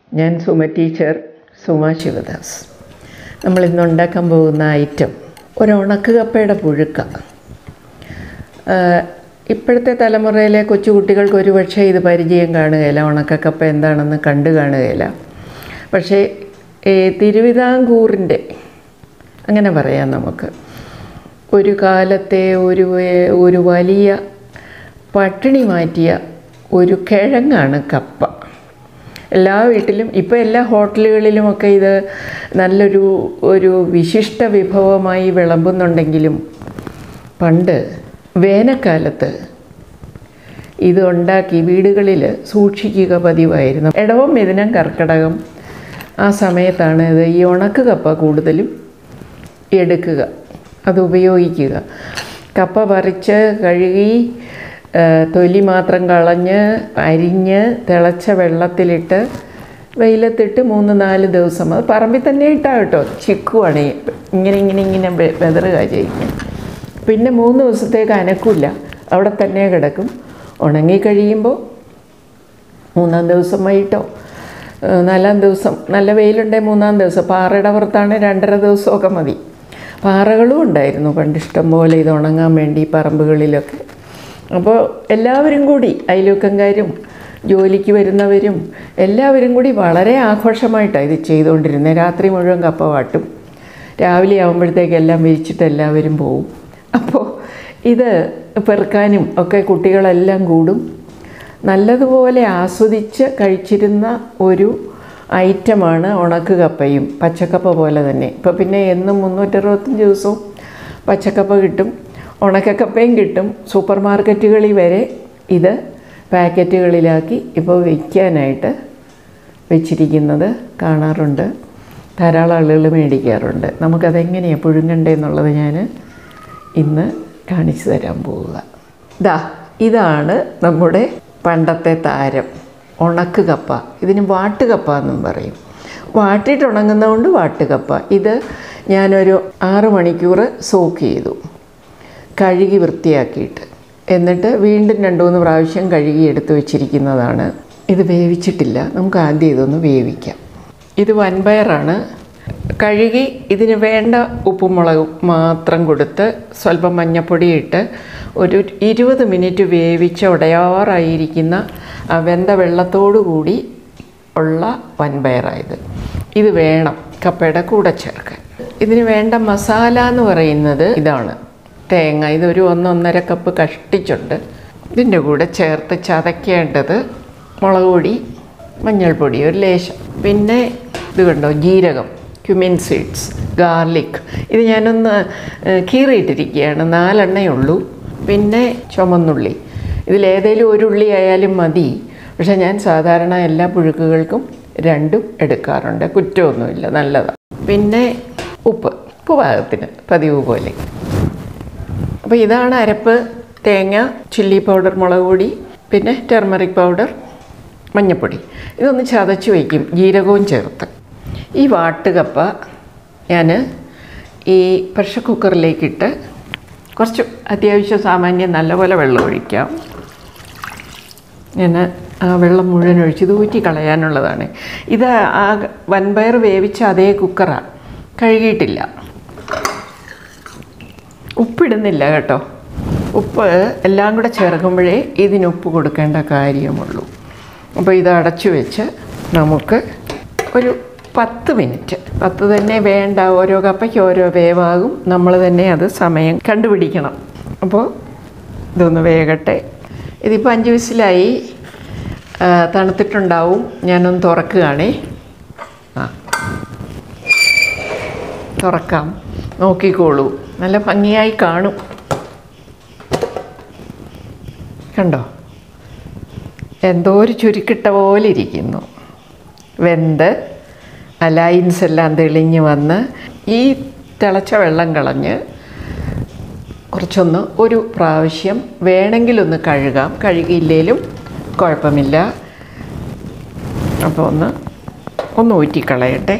ഞാൻ സുമ ടീച്ചർ സുമ ശിവദാസ് നമ്മൾ ഇന്ന് ഉണ്ടാക്കാൻ പോകുന്ന ഐറ്റം ഒരു ഉണക്ക് കപ്പയുടെ പുഴുക്ക ആഹ് ഇപ്പോഴത്തെ തലമുറയിലെ കൊച്ചുകുട്ടികൾക്ക് ഒരു പക്ഷേ ഇത് പരിചയം കാണുകയില്ല ഉണക്കക്കപ്പ എന്താണെന്ന് കണ്ടു കാണുകയില്ല പക്ഷേ ഈ തിരുവിതാംകൂറിൻ്റെ അങ്ങനെ പറയാം നമുക്ക് ഒരു കാലത്തെ ഒരു വേ- ഒരു വലിയ പട്ടിണി മാറ്റിയ ഒരു കിഴങ്ങാണ് കപ്പ എല്ലാ വീട്ടിലും ഇപ്പോൾ എല്ലാ ഹോട്ടലുകളിലുമൊക്കെ ഇത് നല്ലൊരു ഒരു വിശിഷ്ട വിഭവമായി വിളമ്പുന്നുണ്ടെങ്കിലും പണ്ട് വേനൽക്കാലത്ത് ഇത് ഉണ്ടാക്കി വീടുകളിൽ സൂക്ഷിക്കുക പതിവായിരുന്നു ഇടവം മിഥുനം കർക്കിടകം ആ സമയത്താണ് ഇത് ഈ ഉണക്ക് കപ്പ കൂടുതലും എടുക്കുക അത് ഉപയോഗിക്കുക കപ്പ പറിച്ച് കഴുകി ആ, തൊലി മാത്രം കളഞ്ഞ് അരിഞ്ഞ് തിളച്ച വെള്ളത്തിലിട്ട് വെയിലത്തിട്ട് മൂന്ന് നാല് ദിവസം അത് പറമ്പിൽ തന്നെ ഇട്ടാ കേട്ടോ ചിക്കുവാണ് ഈ ഇങ്ങനെ ഇങ്ങനെ ഇങ്ങനെ വെ- വെതറുക ചെയ്യുന്നത് പിന്നെ മൂന്ന് ദിവസത്തേക്ക് അനക്കില്ല അവിടെ തന്നെ കിടക്കും ഉണങ്ങി കഴിയുമ്പോൾ മൂന്നാം ദിവസം വൈകിട്ടോ ഏഹ് നാലാം ദിവസം നല്ല വെയിലുണ്ടെങ്കിൽ മൂന്നാം ദിവസം പാറയുടെ പുറത്താണ് രണ്ടര ദിവസമൊക്കെ മതി പാറകളും ഉണ്ടായിരുന്നു പണ്ട് ഇഷ്ടം പോലെ ഇത് ഉണങ്ങാൻ വേണ്ടി പറമ്പുകളിലൊക്കെ അപ്പോൾ എല്ലാവരും കൂടി അയൽവക്കംകാരും ജോലിക്ക് വരുന്നവരും എല്ലാവരും കൂടി വളരെ ആഘോഷമായിട്ടാണ് ഇത് ചെയ്തുകൊണ്ടിരുന്നത് രാത്രി മുഴുവൻ കപ്പ വാട്ടും രാവിലെ ആകുമ്പോഴത്തേക്ക് എല്ലാം വിരിച്ചിട്ട് എല്ലാവരും പോവും അപ്പോൾ ഇത് പെറുക്കാനും ഒക്കെ കുട്ടികളെല്ലാം കൂടും നല്ലതുപോലെ ആസ്വദിച്ച് കഴിച്ചിരുന്ന ഒരു ഐറ്റമാണ് ഉണക്ക് കപ്പയും പച്ചക്കപ്പ പോലെ തന്നെ ഇപ്പോൾ പിന്നെ എന്നും മുന്നൂറ്ററുപത്തഞ്ച് ദിവസവും പച്ചക്കപ്പ കിട്ടും ഉണക്കക്കപ്പയും കിട്ടും സൂപ്പർ മാർക്കറ്റുകളിൽ വരെ ഇത് പാക്കറ്റുകളിലാക്കി ഇപ്പോൾ വിൽക്കാനായിട്ട് വെച്ചിരിക്കുന്നത് കാണാറുണ്ട് ധാരാളം ആളുകൾ മേടിക്കാറുണ്ട് നമുക്കതെങ്ങനെയാണ് പുഴുങ്ങണ്ടേന്നുള്ളത് ഞാൻ ഇന്ന് കാണിച്ചു തരാൻ പോവുക ദാ ഇതാണ് നമ്മുടെ പണ്ടത്തെ താരം ഉണക്ക് കപ്പ ഇതിന് വാട്ടുകപ്പ എന്നും പറയും വാട്ടിയിട്ട് ഉണങ്ങുന്നതുകൊണ്ട് വാട്ടുകപ്പ ഇത് ഞാനൊരു ആറ് മണിക്കൂർ സോക്ക് ചെയ്തു കഴുകി വൃത്തിയാക്കിയിട്ട് എന്നിട്ട് വീണ്ടും രണ്ട് മൂന്ന് പ്രാവശ്യം കഴുകി എടുത്ത് വെച്ചിരിക്കുന്നതാണ് ഇത് വേവിച്ചിട്ടില്ല നമുക്ക് ആദ്യം ഇതൊന്ന് വേവിക്കാം ഇത് വൻപയറാണ് കഴുകി ഇതിന് വേണ്ട ഉപ്പും മുളകും മാത്രം കൊടുത്ത് സ്വല്പം മഞ്ഞപ്പൊടി ഇട്ട് ഒരു ഇരുപത് മിനിറ്റ് വേവിച്ച് ഉടയാറായിരിക്കുന്ന ആ വെന്ത വെള്ളത്തോടു കൂടി ഉള്ള വൻപയറായത് ഇത് വേണം കപ്പയുടെ കൂടെ ചേർക്കാൻ ഇതിന് വേണ്ട മസാല എന്ന് പറയുന്നത് ഇതാണ് തേങ്ങ ഇതൊരു ഒന്നൊന്നര കപ്പ് കഷ്ടിച്ചുണ്ട് ഇതിൻ്റെ കൂടെ ചേർത്ത് ചതയ്ക്കേണ്ടത് മുളക് പൊടി മഞ്ഞൾപ്പൊടി ഒരു ലേശം പിന്നെ ഇത് കണ്ടോ ജീരകം ക്യുമിൻ സീഡ്സ് ഗാർലിക് ഇത് ഞാനൊന്ന് ഏഹ്, കീറിയിട്ടിരിക്കുകയാണ് നാലെണ്ണയേ ഉള്ളൂ പിന്നെ ചുമന്നുള്ളി ഇതിലേതേലും ഒരു ഉള്ളി ആയാലും മതി പക്ഷേ ഞാൻ സാധാരണ എല്ലാ പുഴുക്കുകൾക്കും രണ്ടും എടുക്കാറുണ്ട് കുറ്റമൊന്നുമില്ല നല്ലതാണ് പിന്നെ ഉപ്പ് ഉപ്പ് പാകത്തിന് പതിവ് പോലെ അപ്പോൾ ഇതാണ് അരപ്പ് തേങ്ങ ചില്ലി പൗഡർ മുളക് പൊടി പിന്നെ ടെർമറിക് പൗഡർ മഞ്ഞൾപ്പൊടി ഇതൊന്ന് ചതച്ച് വയ്ക്കും ജീരകവും ചേർത്ത് ഈ വാട്ടുകപ്പ ഞാൻ ഈ പ്രഷർ കുക്കറിലേക്കിട്ട് കുറച്ച് അത്യാവശ്യം സാമാന്യം നല്ലപോലെ വെള്ളം ഒഴിക്കാം ഞാൻ ആ വെള്ളം മുഴുവൻ ഒഴിച്ച് ഇത് ഊറ്റി കളയാനുള്ളതാണ് ഇത് ആ വൻപയർ വേവിച്ച അതേ കുക്കറാണ് കഴുകിയിട്ടില്ല ഉപ്പിടുന്നില്ല കേട്ടോ ഉപ്പ് എല്ലാം കൂടെ ചേർക്കുമ്പോഴേ ഇതിന് ഉപ്പ് കൊടുക്കേണ്ട കാര്യമുള്ളൂ അപ്പോൾ ഇത് അടച്ചു വെച്ച് നമുക്ക് ഒരു പത്ത് മിനിറ്റ് പത്ത് തന്നെ വേണ്ട ഓരോ കപ്പയ്ക്ക് ഓരോ വേവാകും നമ്മൾ തന്നെ അത് സമയം കണ്ടുപിടിക്കണം അപ്പോൾ ഇതൊന്ന് വേകട്ടെ ഇതിപ്പോൾ അഞ്ച് വിസിലായി ആ, തണുത്തിട്ടുണ്ടാവും ഞാനൊന്ന് തുറക്കുകയാണേ ആ തുറക്കാം നോക്കിക്കോളൂ നല്ല ഭംഗിയായി കാണും കണ്ടോ എന്തോ ഒരു ചുരുക്കിട്ട പോലെ ഇരിക്കുന്നു വെന്ത് ആ ലൈൻസ് എല്ലാം തെളിഞ്ഞ് വന്ന് ഈ തിളച്ച വെള്ളം കളഞ്ഞ് കുറച്ചൊന്ന് ഒരു പ്രാവശ്യം വേണമെങ്കിലൊന്ന് കഴുകാം കഴുകിയില്ലേലും കുഴപ്പമില്ല അപ്പോൾ ഒന്ന് ഒന്ന് ഊറ്റിക്കളയട്ടെ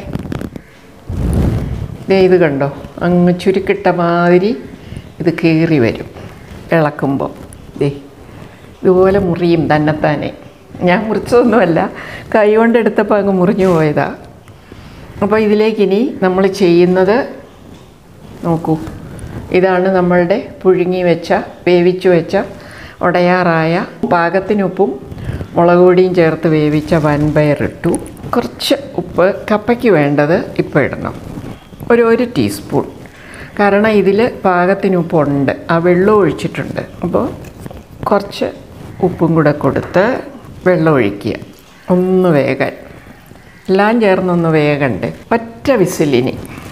ദേ ഇത് കണ്ടോ അങ്ങ് ചുരുക്കിട്ട മാതിരി ഇത് കീറി വരും ഇളക്കുമ്പോൾ ദേ ഇതുപോലെ മുറിയും തന്നെത്താനെ ഞാൻ മുറിച്ചതൊന്നുമല്ല കൈ കൊണ്ടെടുത്തപ്പോൾ അങ്ങ് മുറിഞ്ഞു പോയതാ അപ്പോൾ ഇതിലേക്കിനി നമ്മൾ ചെയ്യുന്നത് നോക്കൂ ഇതാണ് നമ്മളുടെ പുഴുങ്ങി വെച്ച വേവിച്ചു വെച്ച ഉടയാറായ പാകത്തിനുപ്പും മുളക് പൊടിയും ചേർത്ത് വേവിച്ച വൻപയറിട്ടു കുറച്ച് ഉപ്പ് കപ്പയ്ക്ക് വേണ്ടത് ഇപ്പോൾ ഇടണം ഒരു ഒരു ടീസ്പൂൺ കാരണം ഇതിൽ പാകത്തിന് ഉപ്പുണ്ട് ആ വെള്ളം ഒഴിച്ചിട്ടുണ്ട് അപ്പോൾ കുറച്ച് ഉപ്പും കൂടെ കൊടുത്ത് വെള്ളം ഒഴിക്കുക ഒന്ന് വേകാൻ എല്ലാം ചേർന്നൊന്ന് വേകണ്ടേ ഒറ്റ വിസിലിനി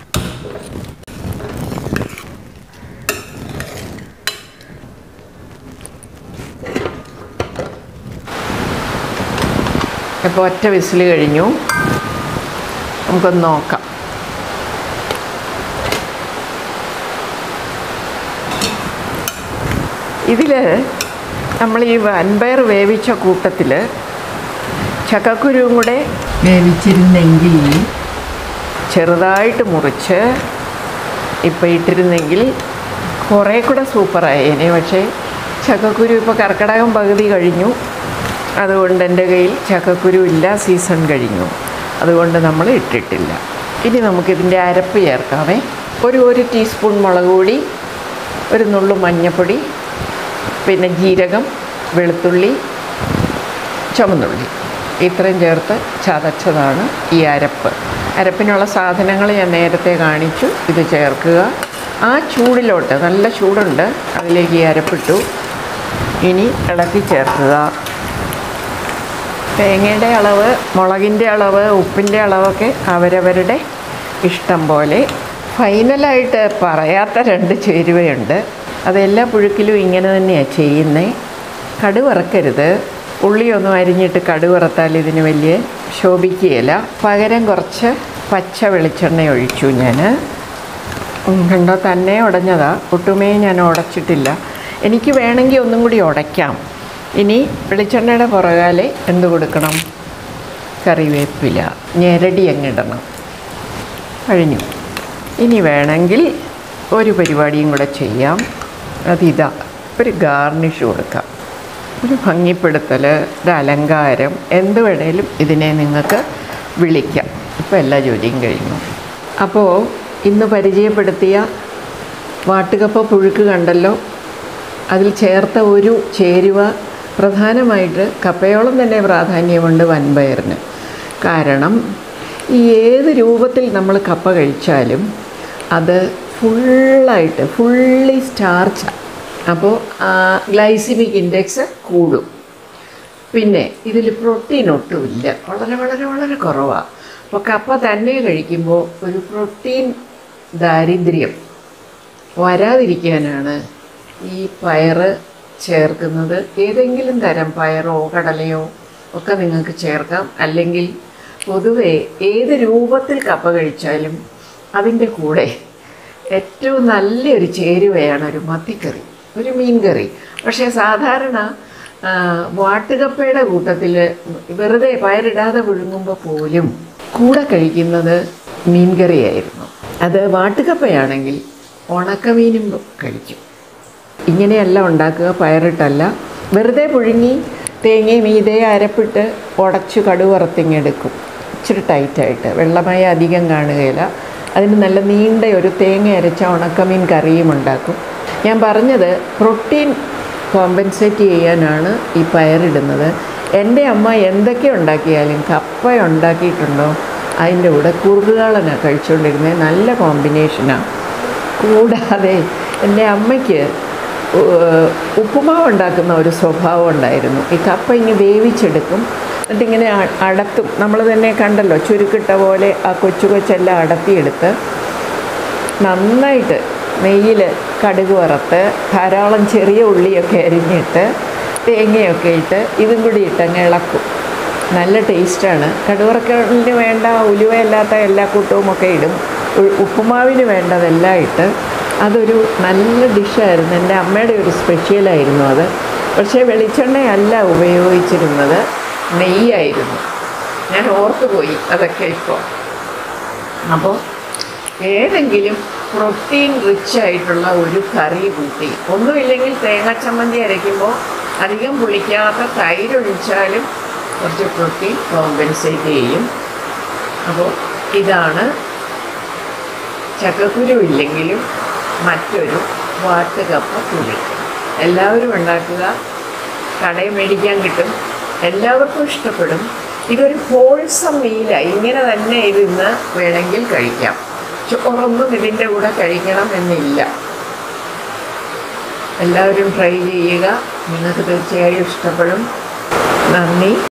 അപ്പോൾ ഒറ്റ വിസിൽ കഴിഞ്ഞു നമുക്കൊന്ന് നോക്കാം ഇതിൽ നമ്മൾ ഈ വൻപയർ വേവിച്ച കൂട്ടത്തിൽ ചക്കക്കുരുവും കൂടെ വേവിച്ചിരുന്നെങ്കിൽ ചെറുതായിട്ട് മുറിച്ച് ഇപ്പം ഇട്ടിരുന്നെങ്കിൽ കുറേ കൂടെ സൂപ്പറായേനെ പക്ഷേ ചക്കക്കുരു ഇപ്പോൾ കർക്കിടകം പകുതി കഴിഞ്ഞു അതുകൊണ്ട് എൻ്റെ കയ്യിൽ ചക്കക്കുരു ഇല്ല സീസൺ കഴിഞ്ഞു അതുകൊണ്ട് നമ്മൾ ഇട്ടിട്ടില്ല ഇനി നമുക്കിതിൻ്റെ അരപ്പ് ചേർക്കാമേ ഒരു ഒരു ടീസ്പൂൺ മുളക് പൊടി ഒരു നുള്ളു മഞ്ഞൾപ്പൊടി പിന്നെ ജീരകം വെളുത്തുള്ളി ചുമന്നുള്ളി ഇത്രയും ചേർത്ത് ചതച്ചതാണ് ഈ അരപ്പ് അരപ്പിനുള്ള സാധനങ്ങൾ ഞാൻ നേരത്തെ കാണിച്ചു ഇത് ചേർക്കുക ആ ചൂടിലോട്ട് നല്ല ചൂടുണ്ട് അതിലേക്ക് ഈ അരപ്പിട്ടു ഇനി ഇളക്കി ചേർക്കുക തേങ്ങയുടെ അളവ് മുളകിൻ്റെ അളവ് ഉപ്പിൻ്റെ അളവൊക്കെ അവരവരുടെ ഇഷ്ടം പോലെ ഫൈനലായിട്ട് പറയാത്ത രണ്ട് ചേരുവയുണ്ട് അതെല്ലാ പുഴുക്കിലും ഇങ്ങനെ തന്നെയാണ് ചെയ്യുന്നത് കടുവറക്കരുത് ഉള്ളിയൊന്നും അരിഞ്ഞിട്ട് കടുവറത്താൽ ഇതിന് വലിയ ശോഭിക്കുകയില്ല പകരം കുറച്ച് പച്ച വെളിച്ചെണ്ണ ഒഴിച്ചു ഞാൻ കണ്ടോ തന്നെ ഉടഞ്ഞതാ ഒട്ടുമേ ഞാൻ ഉടച്ചിട്ടില്ല എനിക്ക് വേണമെങ്കിൽ ഒന്നും കൂടി ഉടയ്ക്കാം ഇനി വെളിച്ചെണ്ണയുടെ പുറകാലെ എന്ത് കൊടുക്കണം കറിവേപ്പില ഞെരടി അങ്ങിടണം കഴിഞ്ഞു ഇനി വേണമെങ്കിൽ ഒരു പരിപാടിയും കൂടെ ചെയ്യാം അതിതാ ഒരു ഗാർണിഷ് കൊടുക്കാം ഒരു ഭംഗിപ്പെടുത്തൽ ഒരു അലങ്കാരം എന്ത് വേണേലും ഇതിനെ നിങ്ങൾക്ക് വിളിക്കാം ഇപ്പോൾ എല്ലാ ജോലിയും കഴിഞ്ഞു അപ്പോൾ ഇന്ന് പരിചയപ്പെടുത്തിയ വാട്ടുകപ്പ പുഴുക്ക് കണ്ടല്ലോ അതിൽ ചേർത്ത ഒരു ചേരുവ പ്രധാനമായിട്ട് കപ്പയോളം തന്നെ പ്രാധാന്യമുണ്ട് വൻപയറിന് കാരണം ഈ ഏത് രൂപത്തിൽ നമ്മൾ കപ്പ കഴിച്ചാലും അത് ഫുള്ളായിട്ട് ഫുള്ളി സ്റ്റാർച്ച് അപ്പോൾ ഗ്ലൈസിമിക് ഇൻഡെക്സ് കൂടും പിന്നെ ഇതിൽ പ്രോട്ടീൻ ഒട്ടുമില്ല വളരെ വളരെ വളരെ കുറവാണ് അപ്പോൾ കപ്പ തന്നെ കഴിക്കുമ്പോൾ ഒരു പ്രോട്ടീൻ ദാരിദ്ര്യം വരാതിരിക്കാനാണ് ഈ പയറ് ചേർക്കുന്നത് ഏതെങ്കിലും തരം പയറോ കടലയോ ഒക്കെ നിങ്ങൾക്ക് ചേർക്കാം അല്ലെങ്കിൽ പൊതുവെ ഏത് രൂപത്തിൽ കപ്പ കഴിച്ചാലും അതിൻ്റെ കൂടെ ഏറ്റവും നല്ലൊരു ചേരുവയാണ് ഒരു മത്തിക്കറി ഒരു മീൻ കറി പക്ഷേ സാധാരണ ആ, വാട്ടുകപ്പയുടെ കൂട്ടത്തിൽ വെറുതെ പയറിടാതെ പുഴുങ്ങുമ്പോൾ പോലും കൂടെ കഴിക്കുന്നത് മീൻ കറിയായിരുന്നു അത് വാട്ടുകപ്പയാണെങ്കിൽ ഉണക്കമീനും കഴിക്കും ഇങ്ങനെയല്ല ഉണ്ടാക്കുക പയറിട്ടല്ല വെറുതെ പുഴുങ്ങി തേങ്ങയും ഇതേ അരപ്പിട്ട് ഉടച്ചു കടുവറുത്തിങ്ങെടുക്കും ഇച്ചിരി ടൈറ്റായിട്ട് വെള്ളമയ അധികം കാണുകയില്ല അതിന് നല്ല നീണ്ട ഒരു തേങ്ങ അരച്ച ഉണക്കമീൻ കറിയും ഉണ്ടാക്കും ഞാൻ പറഞ്ഞത് പ്രോട്ടീൻ കോമ്പൻസേറ്റ് ചെയ്യാനാണ് ഈ പയറിടുന്നത് എൻ്റെ അമ്മ എന്തൊക്കെ ഉണ്ടാക്കിയാലും കപ്പ ഉണ്ടാക്കിയിട്ടുണ്ടോ അതിൻ്റെ കൂടെ കുറുകാളനാണ് കഴിച്ചുകൊണ്ടിരുന്നത് നല്ല കോമ്പിനേഷനാണ് കൂടാതെ എൻ്റെ അമ്മയ്ക്ക് ഉ- ഉപ്പുമാവ് ഉണ്ടാക്കുന്ന ഒരു സ്വഭാവം ഉണ്ടായിരുന്നു ഈ കപ്പ ഇങ്ങനെ വേവിച്ചെടുക്കും എന്നിട്ടിങ്ങനെ അ- അടത്തും നമ്മൾ തന്നെ കണ്ടല്ലോ ചുരുക്കിട്ട പോലെ ആ കൊച്ചു കൊച്ചെല്ലാം അടത്തിയെടുത്ത് നന്നായിട്ട് നെയ്യിൽ കടുക് വറുത്ത് ധാരാളം ചെറിയ ഉള്ളിയൊക്കെ അരിഞ്ഞിട്ട് തേങ്ങയൊക്കെ ഇട്ട് ഇതും കൂടി ഇട്ടങ്ങ് ഇളക്കും നല്ല ടേസ്റ്റാണ് കടുവറക്കലിന് വേണ്ട ഉലുവയല്ലാത്ത എല്ലാ കൂട്ടവും ഒക്കെ ഇടും ഉ- ഉപ്പുമാവിന് വേണ്ടതെല്ലാം ഇട്ട് അതൊരു നല്ല ഡിഷായിരുന്നു എൻ്റെ അമ്മയുടെ ഒരു സ്പെഷ്യലായിരുന്നു അത് പക്ഷേ വെളിച്ചെണ്ണയല്ല ഉപയോഗിച്ചിരുന്നത് നെയ്യായിരുന്നു ഞാൻ ഓർത്തുപോയി അതൊക്കെ ഇപ്പോൾ അപ്പോൾ ഏതെങ്കിലും പ്രോട്ടീൻ റിച്ച് ആയിട്ടുള്ള ഒരു കറി കൂട്ടി ഒന്നുമില്ലെങ്കിൽ തേങ്ങ ചമ്മന്തി അരയ്ക്കുമ്പോൾ അധികം പുളിക്കാത്ത തൈര് ഒഴിച്ചാലും കുറച്ച് പ്രോട്ടീൻ കോമ്പൻസേറ്റ് ചെയ്യും അപ്പോൾ ഇതാണ് ചക്കക്കുരു ഇല്ലെങ്കിലും മറ്റൊരു വാട്ടുകപ്പ പുളി എല്ലാവരും ഉണ്ടാക്കുക കടയിൽ മേടിക്കാൻ കിട്ടും എല്ലാവർക്കും ഇഷ്ടപ്പെടും ഇതൊരു ഹോൾസം മീലാണ് ഇങ്ങനെ തന്നെ ഇത് ഇന്ന് വേണമെങ്കിൽ കഴിക്കാം ചോറൊന്നും ഇതിൻ്റെ കൂടെ കഴിക്കണം എന്നില്ല എല്ലാവരും ട്രൈ ചെയ്യുക നിങ്ങൾക്ക് തീർച്ചയായും ഇഷ്ടപ്പെടും നന്ദി